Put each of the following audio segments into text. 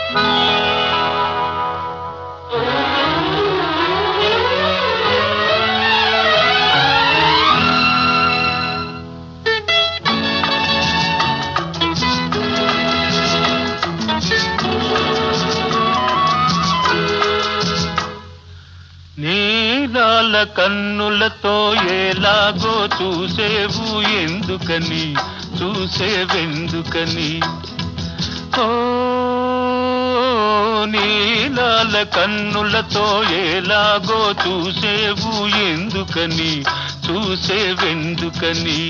నీలాల కన్నులతో ఎలాగో చూసేవు ఎందుకని చూసేవెందుకని ఓ నీలాల కన్నులతో ఎలాగో చూసేవు ఎందుకని చూసేవెందుకని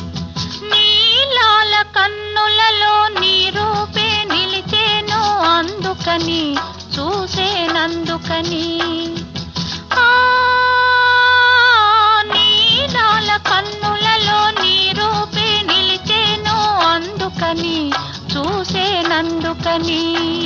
నీలాల కన్నులలో నీ రూపే నిలిచేను అందుకని చూసేనందుకని ఆ, నీలాల కన్నులలో నీ రూపే నిలిచేను అందుకని చూసేనందుకని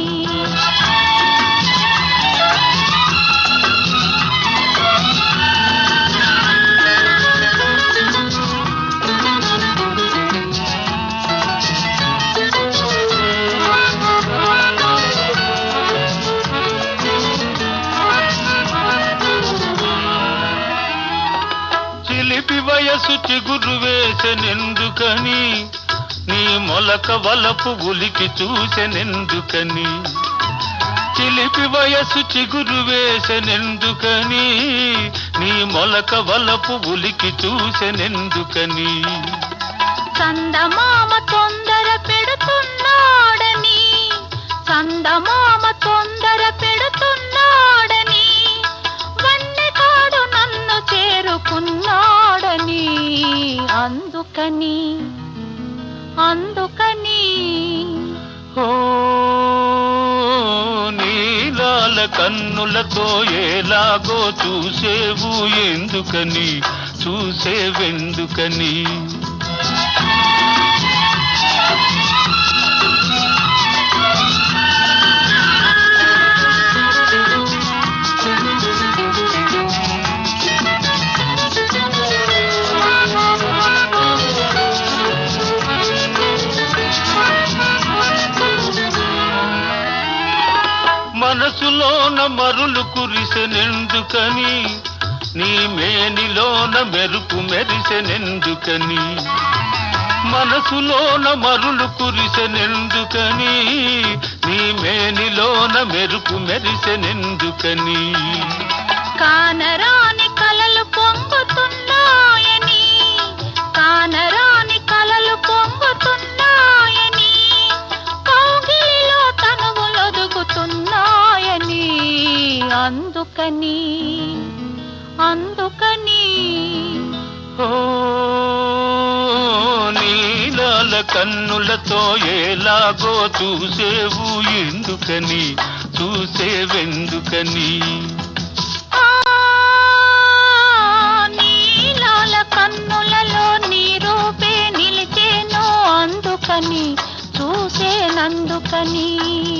చిలిపి వయసు చిగురు వేసెనెందుకని నీ మొలక వలపు ఉలికి చూసెనెందుకని చిలిపి వయసు చిగురు వేసెనెందుకని నీ మొలక వలపు ఉలికి చూసెనెందుకని చందమామ తొందర పెడుతున్నాడని చందమామ తొందర పెడుతున్నాడని వన్నెకాడు నన్ను చేరుకున్నాడని అందుకని అందుకని ఓ నీలాల కన్నులతో ఎలాగో చూసేవు ఎందుకని చూసేవెందుకని మనసులోన మరులు కురిసెనెందుకని నీ మేనిలోన మెరుపు మెరిసెనెందుకని మనసులోన మరులు కురిసెనెందుకని నీ మేనిలోన మెరుపు మెరిసెనెందుకని కానరాని కలలు పొంగుతున్నాయని కానరాని కలలు పొంగుతున్నాయని కౌగిలిలో తనువులొదుగుతున్నాయని అందుకని అందుకని ఓ నీలాల కన్నులతో ఎలాగో చూసేవు ఎందుకని చూసేవెందుకని ఆ నీలాల కన్నులలో నీ రూపే నిలిచేను అందుకని చూసేనందుకని